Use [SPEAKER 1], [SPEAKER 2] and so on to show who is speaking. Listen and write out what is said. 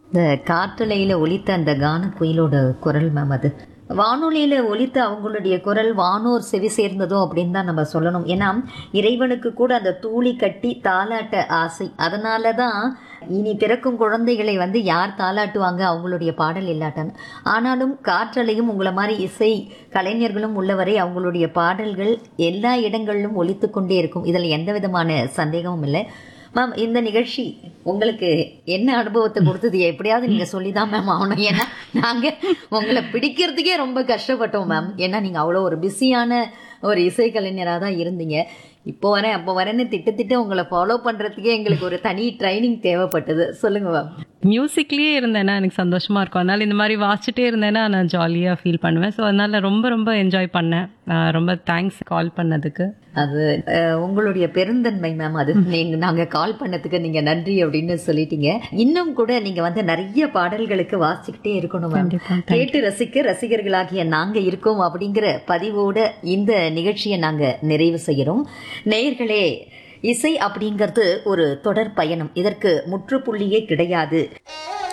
[SPEAKER 1] இந்த காற்றலையில் ஒலித்த அந்த கான குயிலோட குரல் மேம் அது வானொலியில் ஒலித்த அவங்களுடைய குரல் வானோர் செவி சேர்ந்ததோ அப்படின்னு தான் நம்ம சொல்லணும் ஏன்னா இறைவனுக்கு கூட அந்த தூளி கட்டி தாலாட்ட ஆசை அதனால தான் இனி பிறக்கும் குழந்தைகளை வந்து யார் தாலாட்டுவாங்க அவங்களுடைய பாடல் இல்லாட்டான்னு ஆனாலும் காற்றலையும் உங்களை மாதிரி இசை கலைஞர்களும் உள்ளவரை அவங்களுடைய பாடல்கள் எல்லா இடங்களிலும் ஒலித்து கொண்டே இருக்கும் இதில் எந்த விதமான சந்தேகமும் இல்லை மேம் இந்த நிகழ்ச்சி உங்களுக்கு என்ன அனுபவத்தை கொடுத்தது எப்படியாவது நீங்க சொல்லிதான் மேம் ஆகணும் ஏன்னா நாங்க உங்களை பிடிக்கிறதுக்கே ரொம்ப கஷ்டப்பட்டோம் மேம் ஏன்னா நீங்க அவ்வளோ ஒரு பிஸியான ஒரு இசைக்கலைஞராக தான் இருந்தீங்க இப்போ வரேன் அப்போ வரேன்னு திட்டு திட்டு உங்களை ஃபாலோ பண்றதுக்கே எங்களுக்கு ஒரு தனி ட்ரைனிங் தேவைப்பட்டது சொல்லுங்க மேம்
[SPEAKER 2] மியூசிக்லேயே இருந்தேன்னா எனக்கு சந்தோஷமா இருக்கும் அதனால இந்த மாதிரி வாசிச்சுட்டே இருந்தேன்னா நான் ஜாலியாக ஃபீல் பண்ணுவேன் ஸோ அதனால ரொம்ப ரொம்ப என்ஜாய் பண்ணேன் ஆஹ் ரொம்ப தேங்க்ஸ் கால் பண்ணதுக்கு
[SPEAKER 1] அது அஹ், உங்களுடைய பெருந்தன்மை மேம் அது நீங்க நாங்க கால் பண்ணதுக்கு நீங்க நன்றி அப்படின்னு சொல்லிட்டீங்க இன்னும் கூட நீங்க வந்து நிறைய பாடல்களுக்கு வாசிச்சுக்கிட்டே இருக்கணும் மேம்
[SPEAKER 2] கண்டிப்பா
[SPEAKER 1] கேட்டு ரசிக்க ரசிகர்களாகிய நாங்க இருக்கோம் அப்படிங்கிற பதிவோட இந்த நிகழ்ச்சியை நாங்க நிறைவு செய்கிறோம் நேயர்களே இசை அப்படிங்கிறது ஒரு தொடர் பயணம் இதற்கு முற்றுப்புள்ளியே கிடையாது